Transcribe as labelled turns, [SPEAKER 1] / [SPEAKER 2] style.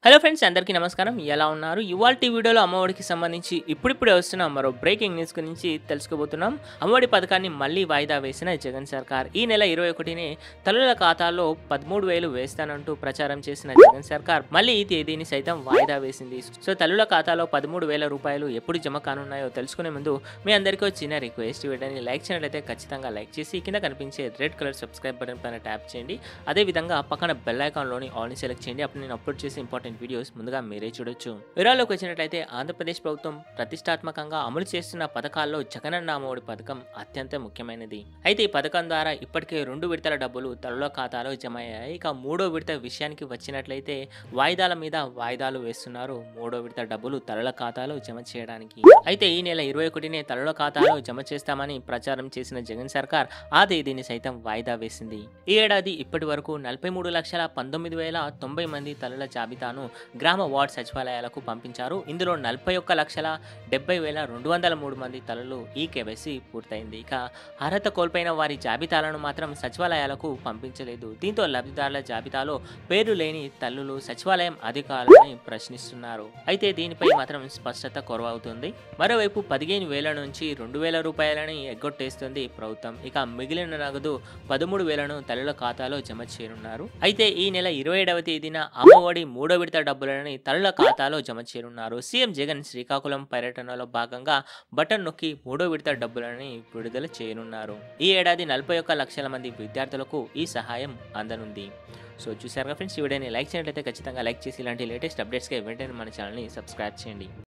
[SPEAKER 1] hello friends అందరికీ నమస్కారం ఎలా ఉన్నారు ఇవాళ వీడియోలో అమ్మఒడికి సంబంధించి ఇప్పుడిప్పుడే వస్తున్న మరో బ్రేకింగ్ న్యూస్ గురించి తెలుసుకోబోతున్నాం అమ్మఒడి పథకాన్ని మళ్ళీ వాయిదా వేసిన జగన్ సర్కార్ ఈ నెల ఇరవై ఒకటినే తల్లుల ఖాతాలో పదమూడు వేలు వేస్తానంటూ ప్రచారం చేసిన జగన్ సర్కార్ మళ్ళీ ఈ తేదీని సైతం వాయిదా వేసింది సో తల్లుల ఖాతాలో పదమూడు వేల రూపాయలు ఎప్పుడు జమ కానున్నాయో తెలుసుకునే ముందు మీ అందరికీ ఒక చిన్న రిక్వెస్ట్ వీడియోని లైక్ చేయనట్లయితే ఖచ్చితంగా లైక్ చేసి కింద కనిపించే రెడ్ కలర్ సబ్స్క్రైబ్ బటన్ పైన ట్యాప్ చేయండి అదేవిధంగా పక్కన బెల్ ఐకాన్లోని ఆల్ని సెలెక్ట్ చేయండి అప్పుడు నేను అప్లోడ్ చేసే ఇంపార్టెంట్ వీడియోస్ ముందుగా మీరే చూడొచ్చు వివరాల్లోకి వచ్చినట్లయితే ఆంధ్రప్రదేశ్ ప్రభుత్వం ప్రతిష్టాత్మకంగా అమలు చేస్తున్న పథకాల్లో జగనన్న అమ్మఒడి పథకం అత్యంత ముఖ్యమైనది అయితే ఈ పథకం ద్వారా ఇప్పటికే రెండు విడతల డబ్బులు తల్లుల ఖాతాలో జమ అయ్యాయి ఇక మూడో విడత విషయానికి వచ్చినట్లయితే వాయిదాల మీద వాయిదాలు వేస్తున్నారు మూడో విడత డబ్బులు తల్లుల ఖాతాలో జమ చేయడానికి అయితే ఈ నెల ఇరవై ఒకటినే తల్లుల ఖాతాలో జమ చేస్తామని ప్రచారం చేసిన జగన్ సర్కార్ ఆ తేదీని సైతం వాయిదా వేసింది ఈ ఏడాది ఇప్పటి వరకు నలభై మూడు లక్షల పంతొమ్మిది వేల తొంభై మంది తల్లుల జాబితాను గ్రామ వార్డ్ సచివాలయాలకు పంపించారు ఇందులో నలభై ఒక్క లక్షల డెబ్బై వేల రెండు వందల మూడు మంది తల్లులు ఈ కేవైసీ పూర్తయింది ఇక అర్హత కోల్పోయిన వారి జాబితాలను మాత్రం సచివాలయాలకు పంపించలేదు దీంతో లబ్ధిదారుల జాబితాలో పేరు లేని తల్లులు సచివాలయం అధికారులని ప్రశ్నిస్తున్నారు అయితే దీనిపై మాత్రం స్పష్టత కొరవవుతుంది మరోవైపు పదిహేను వేల నుంచి రెండు వేల రూపాయలని ఎగ్గొట్టేస్తుంది ప్రభుత్వం ఇక మిగిలిన నగదు పదమూడు వేలను తల్లుల ఖాతాలో జమ చేయనున్నారు అయితే ఈ నెల ఇరవై ఏడవ తేదీన అమ్మఒడి మూడో విడత డబ్బులని తల్లుల ఖాతాలో జమ చేయనున్నారు సీఎం జగన్ శ్రీకాకుళం పర్యటనలో భాగంగా బటన్ నొక్కి మూడో విడత డబ్బులని విడుదల చేయనున్నారు ఈ ఏడాది నలభై ఒక్క లక్షల మంది విద్యార్థులకు ఈ సహాయం అందనుంది సో చూసారుగా ఫ్రెండ్స్ ఈ వీడియోని లైక్ చేయనట్లయితే ఖచ్చితంగా లైక్ చేసి ఇలాంటి లేటెస్ట్ అప్డేట్స్కి వెంటనే మన ఛానల్ని సబ్స్క్రైబ్ చేయండి